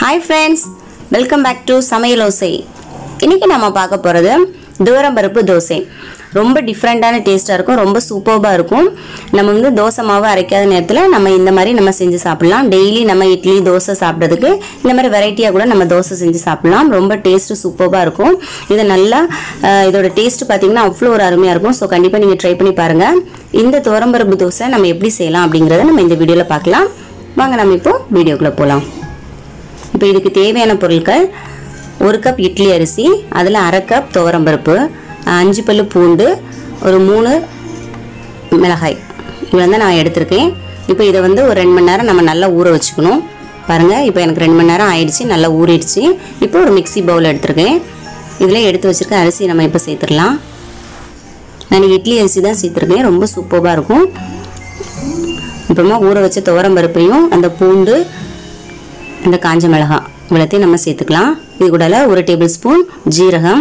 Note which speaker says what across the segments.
Speaker 1: hi friends welcome back to Samayal Osai இன்றைக்கி நம்ம பார்க்க போகிறது துவரம்பருப்பு தோசை ரொம்ப டிஃப்ரெண்ட்டான டேஸ்ட்டாக இருக்கும் ரொம்ப சூப்பர்பாக இருக்கும் நம்ம வந்து தோசை மாவு அரைக்காத நேரத்தில் நம்ம இந்த மாதிரி நம்ம செஞ்சு சாப்பிட்லாம் டெய்லி நம்ம இட்லி தோசை சாப்பிட்றதுக்கு இந்த மாதிரி வெரைட்டியாக கூட நம்ம தோசை செஞ்சு சாப்பிட்லாம் ரொம்ப டேஸ்ட்டு சூப்பர்பாக இருக்கும் இதை நல்லா அஹ், இதோட டேஸ்ட் பார்த்தீங்கன்னா அவ்வளோ ஒரு அருமையாக இருக்கும் ஸோ கண்டிப்பாக நீங்கள் ட்ரை பண்ணி பாருங்கள் இந்த துவரம்பருப்பு தோசை நம்ம எப்படி செய்யலாம் அப்படிங்கிறத நம்ம இந்த வீடியோவில் பார்க்கலாம் வாங்க நம்ம இப்போ வீடியோக்குள்ளே போகலாம் இப்போ இதுக்கு தேவையான பொருட்கள் ஒரு கப் இட்லி அரிசி அதில் அரை கப் துவரம்பருப்பு அஞ்சு பல்லு பூண்டு ஒரு மூணு மிளகாய் இவ்வளோ தான் நான் எடுத்திருக்கேன் இப்போ இதை வந்து ஒரு ரெண்டு மணி நேரம் நம்ம நல்லா ஊற வச்சுக்கணும் பாருங்கள் இப்போ எனக்கு ரெண்டு மணி நேரம் ஆயிடுச்சு நல்லா ஊறிடுச்சு இப்போ ஒரு மிக்ஸி பவுல் எடுத்திருக்கேன் இதில் எடுத்து வச்சுருக்க அரிசி நம்ம இப்போ சேர்த்துடலாம் நான் இட்லி அரிசி தான் சேர்த்துருக்கேன் ரொம்ப சூப்பராக இருக்கும் அப்புறமா ஊற வச்ச துவரம் பருப்பையும் அந்த பூண்டு இந்த காஞ்ச மிளகாய் இவ்வளோத்தையும் நம்ம சேர்த்துக்கலாம் இது கூட ஒரு டேபிள் ஸ்பூன் ஜீரகம்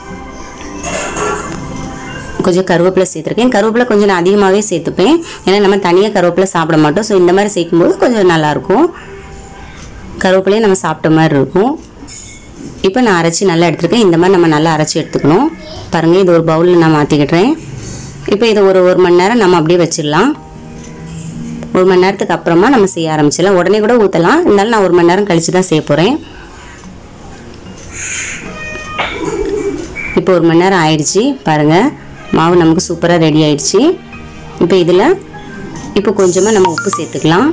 Speaker 1: கொஞ்சம் கருவேப்பிலை சேர்த்துருக்கேன் கருவேப்பிலை கொஞ்சம் நான் அதிகமாகவே சேர்த்துப்பேன் ஏன்னா நம்ம தனியாக கருவேப்பிலை சாப்பிட மாட்டோம் ஸோ இந்த மாதிரி சேர்க்கும்போது கொஞ்சம் நல்லாயிருக்கும் கருவேப்பிலையும் நம்ம சாப்பிட்ட மாதிரி இருக்கும் இப்போ நான் அரைச்சி நல்லா எடுத்துருக்கேன் இந்த மாதிரி நம்ம நல்லா அரைச்சி எடுத்துக்கணும் பாருங்கள் இது ஒரு பவுலில் நான் மாற்றிக்கிட்டுறேன் இப்போ இதை ஒரு ஒரு மணி நேரம் நம்ம அப்படியே வச்சிடலாம் ஒரு மணி நேரத்துக்கு அப்புறமா நம்ம செய்ய ஆரம்பிச்சிடலாம் உடனே கூட ஊற்றலாம் இருந்தாலும் நான் ஒரு மணி நேரம் கழித்து தான் செய்ய போகிறேன் இப்போ ஒரு மணி நேரம் ஆயிடுச்சு பாருங்கள் மாவு நமக்கு சூப்பராக ரெடி ஆயிடுச்சு இப்போ இதில் இப்போ கொஞ்சமாக நம்ம உப்பு சேர்த்துக்கலாம்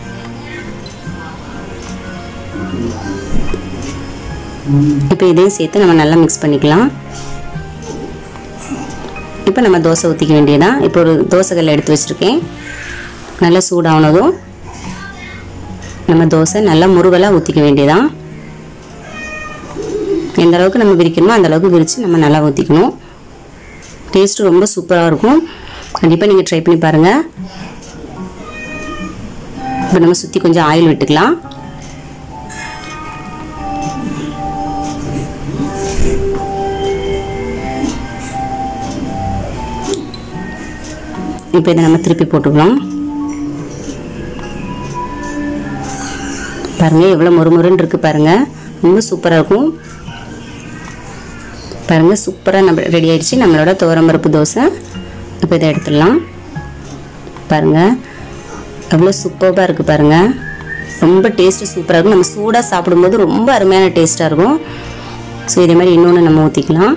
Speaker 1: இப்போ இதையும் சேர்த்து நம்ம நல்லா மிக்ஸ் பண்ணிக்கலாம் இப்போ நம்ம தோசை ஊற்றிக்க வேண்டியதான் இப்போ ஒரு தோசைக்கல்ல எடுத்து வச்சுருக்கேன் நல்லா சூடானதும் நம்ம தோசை நல்லா முருகலாக ஊற்றிக்க வேண்டியதான் எந்த அளவுக்கு நம்ம விரிக்கணுமோ அந்த அளவுக்கு விரித்து நம்ம நல்லா ஊற்றிக்கணும் டேஸ்ட்டு ரொம்ப சூப்பராக இருக்கும் கண்டிப்பாக நீங்கள் ட்ரை பண்ணி பாருங்கள் இப்போ நம்ம சுற்றி கொஞ்சம் ஆயில் விட்டுக்கலாம் இப்போ இதை நம்ம திருப்பி போட்டுக்கலாம் பாருங்க எவ்வளோ மொறுமொறுன்னு இருக்குது பாருங்க ரொம்ப சூப்பராக இருக்கும் பாருங்க சூப்பராக நம்ம ரெடி ஆயிடுச்சு நம்மளோட துவரம்பருப்பு தோசை இப்போ இதை எடுத்துடலாம் பாருங்க எவ்வளோ சூப்பராக இருக்குது பாருங்க ரொம்ப டேஸ்ட்டு சூப்பராக இருக்கும் நம்ம சூடாக சாப்பிடும்போது ரொம்ப அருமையான டேஸ்ட்டாக இருக்கும் ஸோ இதே மாதிரி இன்னொன்று நம்ம ஊற்றிக்கலாம்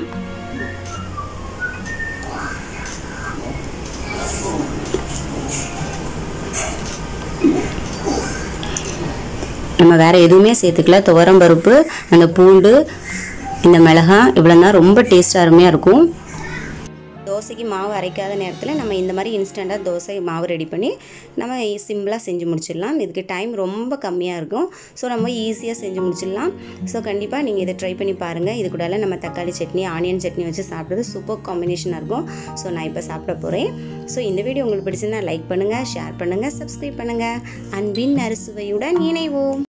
Speaker 1: நம்ம வேறு எதுவுமே சேர்த்துக்கல துவரம் பருப்பு அந்த பூண்டு இந்த மிளகாய் இவ்வளோ தான் ரொம்ப டேஸ்ட்டாக அருமையாக இருக்கும் தோசைக்கு மாவு அரைக்காத நேரத்தில் நம்ம இந்த மாதிரி இன்ஸ்டண்ட்டாக தோசை மாவு ரெடி பண்ணி நம்ம சிம்பிளாக செஞ்சு முடிச்சிடலாம் இதுக்கு டைம் ரொம்ப கம்மியாக இருக்கும் ஸோ நம்ம ஈஸியாக செஞ்சு முடிச்சிடலாம் ஸோ கண்டிப்பாக நீங்கள் இதை ட்ரை பண்ணி பாருங்கள் இது கூட நம்ம தக்காளி சட்னி ஆனியன் சட்னி வச்சு சாப்பிட்றது சூப்பர் காம்பினேஷனாக இருக்கும் ஸோ நான் இப்போ சாப்பிட போகிறேன் ஸோ இந்த வீடியோ உங்களுக்கு பிடிச்சிருந்தா லைக் பண்ணுங்கள் ஷேர் பண்ணுங்கள் சப்ஸ்கிரைப் பண்ணுங்கள் அன்பின் அறுசுவையுடன் இணைவோம்